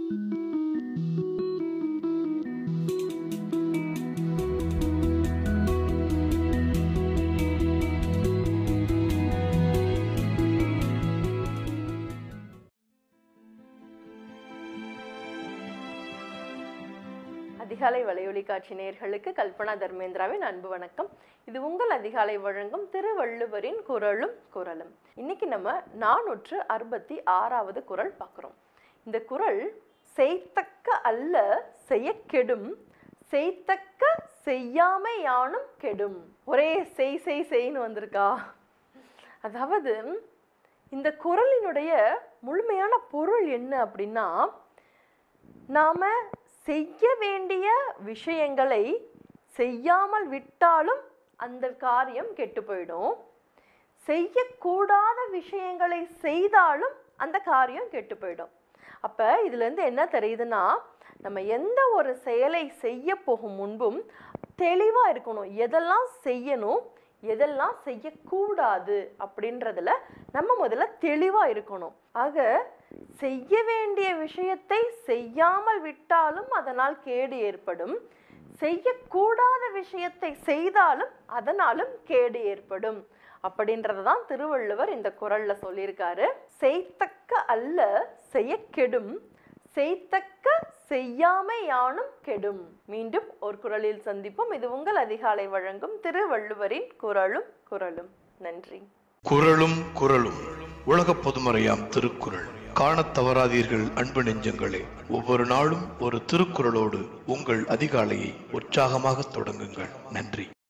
அதிகாலை வலையொலி காட்சி நேயர்களுக்கு கல்பனா தர்மேந்திராவின் அன்பு வணக்கம் இது உங்கள் அதிகாலை வழங்கும் திருவள்ளுவரின் குரலும் குரலும் இன்னைக்கு நம்ம நானூற்று அறுபத்தி ஆறாவது குரல் பார்க்குறோம் இந்த குரல் செய்தக்க அல்ல செய்ய கெடும் செய்தக்க செய்யாமை யானும் கெடும் ஒரே செய் செய் செய்ன்னு வந்திருக்கா அதாவது இந்த குரலினுடைய முழுமையான பொருள் என்ன அப்படின்னா நாம செய்ய வேண்டிய விஷயங்களை செய்யாமல் விட்டாலும் அந்த காரியம் கெட்டு போயிடும் செய்யக்கூடாத விஷயங்களை செய்தாலும் அந்த காரியம் கெட்டு போயிடும் அப்போ இதுலேருந்து என்ன தெரியுதுன்னா நம்ம எந்த ஒரு செயலை செய்ய போகும் முன்பும் தெளிவாக இருக்கணும் எதெல்லாம் செய்யணும் எதெல்லாம் செய்யக்கூடாது அப்படின்றதுல நம்ம முதல்ல தெளிவாக இருக்கணும் ஆக செய்ய வேண்டிய விஷயத்தை செய்யாமல் விட்டாலும் அதனால் கேடு ஏற்படும் செய்யக்கூடாத விஷயத்தை செய்தாலும் அதனாலும் கேடு ஏற்படும் அப்படின்றத தான் திருவள்ளுவர் இந்த குரல்ல சொல்லியிருக்காரு செய்தக்க அல்ல செய்ய கெடும் செய்தக்க செய்யாமை யானும் கெடும் மீண்டும் ஒரு குரலில் சந்திப்போம் இது உங்கள் அதிகாலை வழங்கும் திருவள்ளுவரின் குரலும் குரலும் நன்றி குரலும் குரலும் உலக பொதுமறையாம் திருக்குறள் காணத் தவறாதீர்கள் அன்பு நெஞ்சங்களே ஒவ்வொரு நாளும் ஒரு திருக்குறளோடு உங்கள் அதிகாலையை உற்சாகமாக தொடங்குங்கள் நன்றி